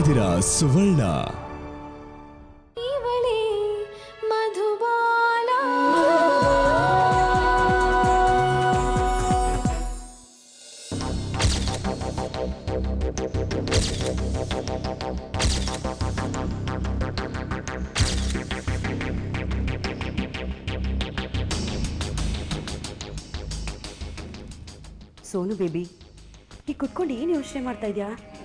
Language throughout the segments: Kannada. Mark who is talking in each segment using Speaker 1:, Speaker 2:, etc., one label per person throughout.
Speaker 1: ಇದ್ದೀರಾ ಸುವರ್ಣ
Speaker 2: ಇವಳೇ ಮಧುಬಾಲ
Speaker 3: ಸೋನು ಬೇಬಿ ಈ ಕುತ್ಕೊಂಡು ಏನು ಯೋಚನೆ ಮಾಡ್ತಾ ಇದೆಯಾ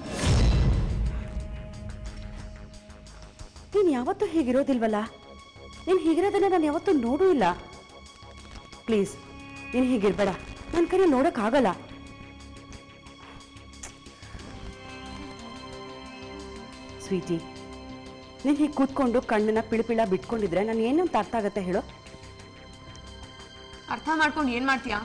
Speaker 3: ನೀನು ಯಾವತ್ತೂ ಹೀಗಿರೋದಿಲ್ವಲ್ಲ ನೀನು ಹೀಗಿರೋದನ್ನ ನಾನು ಯಾವತ್ತೂ ನೋಡೂ ಇಲ್ಲ ಪ್ಲೀಸ್ ನೀನು ಹೀಗಿರ್ಬೇಡ ನನ್ನ ಕೈ ನೋಡೋಕ್ಕಾಗಲ್ಲ ಸ್ವೀಟಿ ನೀನು ಹೀಗೆ ಕೂತ್ಕೊಂಡು ಕಣ್ಣನ್ನ ಪಿಳಿಪಿಳ ಬಿಟ್ಕೊಂಡಿದ್ರೆ ನಾನು ಏನು ಅಂತ ಅರ್ಥ ಆಗತ್ತೆ ಹೇಳು
Speaker 4: ಅರ್ಥ ಮಾಡ್ಕೊಂಡು ಏನ್ ಮಾಡ್ತೀಯಾ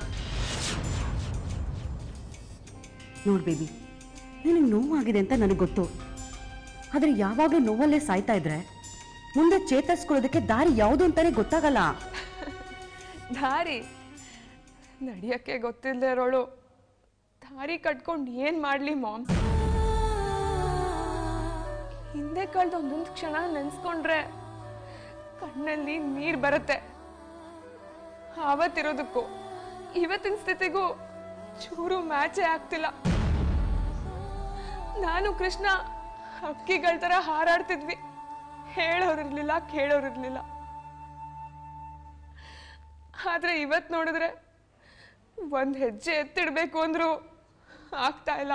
Speaker 3: ನೋಡ್ ಬೇಬಿ ನಿನಗೆ ನೋವಾಗಿದೆ ಅಂತ ನನಗೆ ಗೊತ್ತು ಆದರೆ ಯಾವಾಗಲೂ ನೋವಲ್ಲೇ ಸಾಯ್ತಾ ಇದ್ರೆ ಮುಂದೆ ಚೇತರಿಸ್ಕೊಳ್ಳೋದಕ್ಕೆ ದಾರಿ ಯಾವುದು ಅಂತಾನೆ ಗೊತ್ತಾಗಲ್ಲ
Speaker 4: ದಾರಿ ನಡಿಯಕ್ಕೆ ಗೊತ್ತಿಲ್ಲದೆ ಇರೋಳು ದಾರಿ ಕಟ್ಕೊಂಡು ಏನ್ ಮಾಡ್ಲಿ ಮಾಮ್ ಹಿಂದೆ ಕಳ್ದ ಒಂದೊಂದು ಕ್ಷಣ ನೆನ್ಸ್ಕೊಂಡ್ರೆ ಕಣ್ಣಲ್ಲಿ ನೀರ್ ಬರುತ್ತೆ ಆವತ್ತಿರೋದಕ್ಕೂ ಇವತ್ತಿನ ಸ್ಥಿತಿಗೂ ಚೂರು ಮ್ಯಾಚೇ ಆಗ್ತಿಲ್ಲ ನಾನು ಕೃಷ್ಣ ಹಕ್ಕಿಗಳ ತರ ಹಾರಾಡ್ತಿದ್ವಿ ಹೇಳೋರಿರ್ಲಿಲ್ಲ ಕೇಳೋರಿರ್ಲಿಲ್ಲ ಆದ್ರೆ ಇವತ್ ನೋಡಿದ್ರೆ ಒಂದ್ ಹೆಜ್ಜೆ ಎತ್ತಿಡ್ಬೇಕು ಅಂದ್ರು ಆಗ್ತಾ ಇಲ್ಲ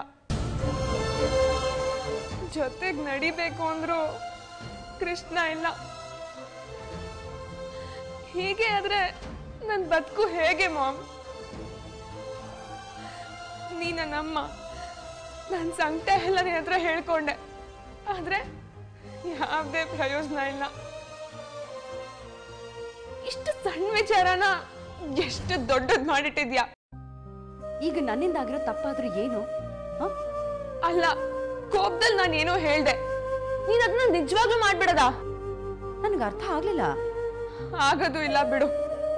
Speaker 4: ಜೊತೆಗ್ ನಡಿಬೇಕು ಅಂದ್ರು ಕೃಷ್ಣ ಇಲ್ಲ ಹೀಗೆ ಆದ್ರೆ ನನ್ ಬದುಕು ಹೇಗೆ ಮಾಮ್ ನೀ ನನ್ನಮ್ಮ ನನ್ ಸಂಕಟ ಎಲ್ಲ ನಿನ್ ಹತ್ರ ಹೇಳ್ಕೊಂಡೆ ಆದ್ರೆ ಯಾವ್ದೇ ಪ್ರಯೋಜನ ಇಲ್ಲ ಇಷ್ಟು ಸಣ್ಣ ವಿಚಾರನ ಎಷ್ಟು ದೊಡ್ಡದ್ ಮಾಡಿಟ್ಟಿದ್ಯಾ
Speaker 3: ಈಗ ನನ್ನಿಂದ ಆಗಿರೋ ತಪ್ಪಾದ್ರೂ ಏನು ಹ?
Speaker 4: ಅಲ್ಲ ಕೋಪದಲ್ಲಿ ನಾನು ಏನೋ ಹೇಳ್ದೆ ನೀನ್ ಅದನ್ನ ನಿಜವಾಗ್ಲೂ ಮಾಡ್ಬಿಡದ
Speaker 3: ನನಗೆ ಅರ್ಥ ಆಗ್ಲಿಲ್ಲ
Speaker 4: ಆಗೋದು ಇಲ್ಲ ಬಿಡು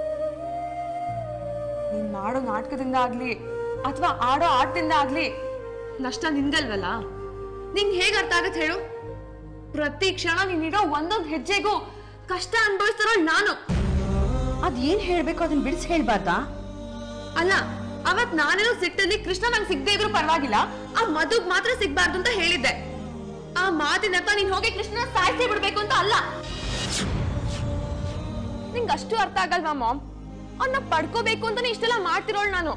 Speaker 4: ನೀನ್ ಮಾಡೋ ನಾಟಕದಿಂದ ಆಗ್ಲಿ ಅಥವಾ ಆಡೋ ಆಟದಿಂದ ಆಗ್ಲಿ ನಷ್ಟ ನಿಂದಲ್ವಲ್ಲ ನಿಂಗ್ ಹೇಗ್ ಅರ್ಥ ಆಗತ್ ಹೇಳು ಪ್ರತಿ ಕ್ಷಣ ನೀನಿಡೋ ಒಂದೊಂದ್ ಹೆಜ್ಜೆಗೂ ಕಷ್ಟ ಅನುಭವಿಸ್ತಾರೋ ನಾನು
Speaker 3: ಅದ್ ಏನ್ ಹೇಳ್ಬೇಕು ಅದನ್ನ ಬಿಡಿಸಿ ಹೇಳ್ಬಾರ್ದಾ
Speaker 4: ಅಲ್ಲ ಅವತ್ ನಾನೇನೋ ಸಿಟ್ಟಲ್ಲಿ ಕೃಷ್ಣ ನಂಗೆ ಸಿಗದೆ ಇದ್ರು ಪರವಾಗಿಲ್ಲ ಆ ಮಧುಗ್ ಮಾತ್ರ ಸಿಗ್ಬಾರ್ದು ಅಂತ ಹೇಳಿದ್ದೆ ಆ ಮಾತಿನಪ್ಪ ನೀನ್ ಹೋಗಿ ಕೃಷ್ಣನ ಸಾಯಿಸಿ ಬಿಡ್ಬೇಕು ಅಂತ ಅಲ್ಲ ನಿಂಗ್ ಅಷ್ಟು ಅರ್ಥ ಆಗಲ್ವಾ ಮಾಮ್ ಅವ್ನ ಪಡ್ಕೋಬೇಕು ಅಂತಾನೆ ಇಷ್ಟೆಲ್ಲ ಮಾಡ್ತಿರೋಳ್ ನಾನು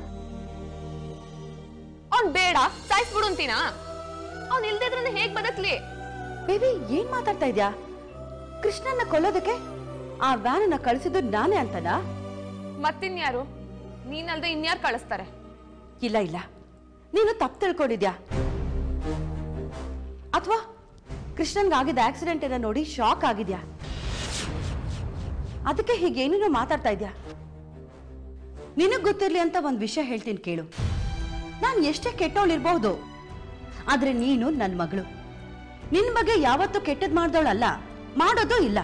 Speaker 4: ಅವ್ನ್ ಬೇಡ ಸಾಯಿಸ್ಬಿಡು ಅಂತೀನಾ ಅವ್ನ್ ಇಲ್ದೇ ಇದ್ರೆ ಹೇಗ್ ಬದಕ್ಲಿ
Speaker 3: ಬೇಬಿ ಏನ್ ಮಾತಾಡ್ತಾ ಇದ್ಯಾ ಕೃಷ್ಣನ್ನ ಕೊಲ್ಲೋದಕ್ಕೆ ಆ ವ್ಯಾನನ್ನ ಕಳಿಸಿದ್ದು ನಾನೇ ಅಂತನಾ
Speaker 4: ಮತ್ತಿನ್ಯಾರು ನೀನಲ್ದೆ ಇನ್ಯಾರು ಕಳಿಸ್ತಾರೆ
Speaker 3: ಇಲ್ಲ ಇಲ್ಲ ನೀನು ತಪ್ಪು ತಿಳ್ಕೊಂಡಿದ್ಯಾ ಅಥವಾ ಕೃಷ್ಣನ್ಗಾಗಿದ್ದ ಆಕ್ಸಿಡೆಂಟ್ ಅನ್ನ ನೋಡಿ ಶಾಕ್ ಆಗಿದ್ಯಾ ಅದಕ್ಕೆ ಹೀಗೇನೇನೋ ಮಾತಾಡ್ತಾ ಇದ್ಯಾ ನಿನಗ್ ಗೊತ್ತಿರ್ಲಿ ಅಂತ ಒಂದ್ ವಿಷಯ ಹೇಳ್ತೀನಿ ಕೇಳು ನಾನು ಎಷ್ಟೇ ಕೆಟ್ಟವಳಿರ್ಬಹುದು ಆದ್ರೆ ನೀನು ನನ್ನ ಮಗಳು ನಿನ್ ಬಗ್ಗೆ ಯಾವತ್ತೂ ಕೆಟ್ಟದ್ ಮಾಡ್ದವಳಲ್ಲ ಮಾಡೋದು ಇಲ್ಲ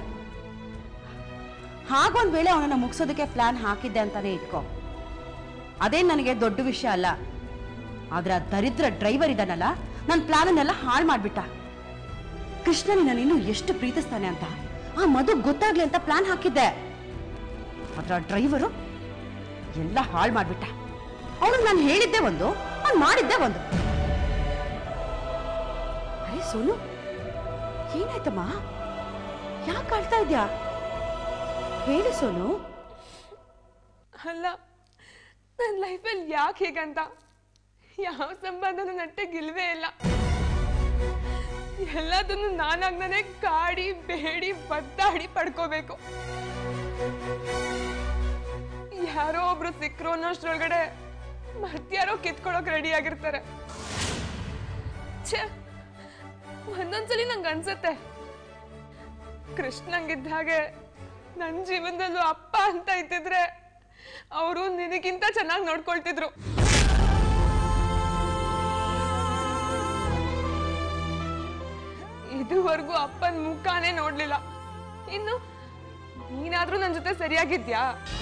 Speaker 3: ಹಾಗೊಂದ್ ವೇಳೆ ಅವನನ್ನ ಮುಗಿಸೋದಕ್ಕೆ ಪ್ಲಾನ್ ಹಾಕಿದ್ದೆ ಅಂತಾನೆ ಇಟ್ಕೋ ಅದೇ ನನಗೆ ದೊಡ್ಡ ವಿಷಯ ಅಲ್ಲ ಆದ್ರೆ ಆ ದರಿದ್ರ ಡ್ರೈವರ್ ಇದಾನಲ್ಲ ನನ್ನ ಪ್ಲಾನನ್ನೆಲ್ಲ ಹಾಳು ಮಾಡ್ಬಿಟ್ಟ ಕೃಷ್ಣ ನಿನ್ನ ಇನ್ನು ಎಷ್ಟು ಪ್ರೀತಿಸ್ತಾನೆ ಅಂತ ಆ ಮಧು ಗೊತ್ತಾಗ್ಲಿ ಅಂತ ಪ್ಲಾನ್ ಹಾಕಿದ್ದೆ ಆದ್ರೆ ಆ ಡ್ರೈವರು ಎಲ್ಲ ಹಾಳು ಮಾಡ್ಬಿಟ್ಟ ಅವನು ನಾನು ಹೇಳಿದ್ದೆ ಒಂದು ಅವ್ನು ಮಾಡಿದ್ದೆ ಒಂದು ಅರೆ ಸೋನು ಏನಾಯ್ತಮ್ಮ ಯಾಕೆ ಆಳ್ತಾ ಇದ್ಯಾ ಹೇಳು ಸೋನು
Speaker 4: ಅಲ್ಲ ನನ್ನ ಲೈಫಲ್ಲಿ ಯಾಕೆ ಹೀಗಂತ ಯಾವ ಸಂಬಂಧನೂ ನಟ್ಟಗಿಲ್ವೇ ಇಲ್ಲ ಎಲ್ಲದನ್ನು ನಾನಾಗ್ನೇ ಕಾಡಿ ಬೇಡಿ ಬದ್ದಾಡಿ ಪಡ್ಕೋಬೇಕು ಯಾರೋ ಒಬ್ರು ಸಿಕ್ಕರು ಅನ್ನೋಷ್ಟ್ರೊಳಗಡೆ ಮತ್ಯಾರೋ ಕಿತ್ಕೊಳಕ್ ರೆಡಿ ಆಗಿರ್ತಾರೆ ಛೇ ಒಂದೊಂದ್ಸಲಿ ನಂಗೆ ಅನ್ಸತ್ತೆ ಕೃಷ್ಣಂಗಿದ್ದ ಹಾಗೆ ನನ್ನ ಜೀವನದಲ್ಲೂ ಅಪ್ಪ ಅಂತ ಇದ್ದಿದ್ರೆ ಅವರು ನಿನಗಿಂತ ಚೆನ್ನಾಗಿ ನೋಡ್ಕೊಳ್ತಿದ್ರು ಇದುವರೆಗೂ ಅಪ್ಪನ ಮುಖಾನೇ ನೋಡ್ಲಿಲ್ಲ ಇನ್ನು ನೀನಾದ್ರೂ ನನ್ನ ಜೊತೆ ಸರಿಯಾಗಿದ್ಯಾ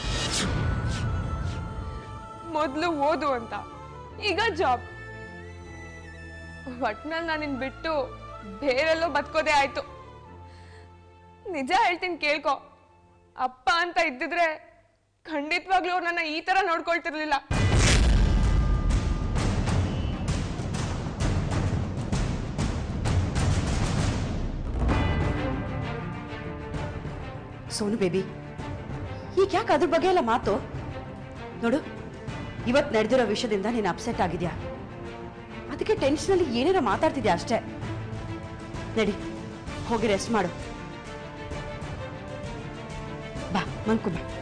Speaker 4: ಮೊದ್ಲು ಓದು ಅಂತ ಈಗ ಜಾಬ್ ಒಟ್ನಲ್ಲಿ ನಾನು ನಿನ್ ಬಿಟ್ಟು ಬೇರೆಲ್ಲೋ ಬದುಕೋದೇ ಆಯ್ತು ನಿಜ ಹೇಳ್ತೀನಿ ಕೇಳ್ಕೊ ಅಪ್ಪ ಅಂತ ಇದ್ದಿದ್ರೆ ಖಂಡಿತವಾಗ್ಲೂ ಅವ್ರು ನನ್ನ ಈ ತರ ನೋಡ್ಕೊಳ್ತಿರ್ಲಿಲ್ಲ
Speaker 3: ಸೋನು ಬೇಬಿ ಈಗ ಯಾಕೆ ಅದ್ರ ಬಗ್ಗೆ ಎಲ್ಲ ಮಾತು ನೋಡು ಇವತ್ತು ನಡೆದಿರೋ ವಿಷಯದಿಂದ ನೀನು ಅಪ್ಸೆಟ್ ಆಗಿದ್ಯಾ ಅದಕ್ಕೆ ಟೆನ್ಷನಲ್ಲಿ ಏನೇನೋ ಮಾತಾಡ್ತಿದ್ಯಾ ಅಷ್ಟೇ ನಡಿ ಹೋಗಿ ರೆಸ್ಟ್ ಮಾಡು ಬಾ ಮನ್ಕೊ ಬಾ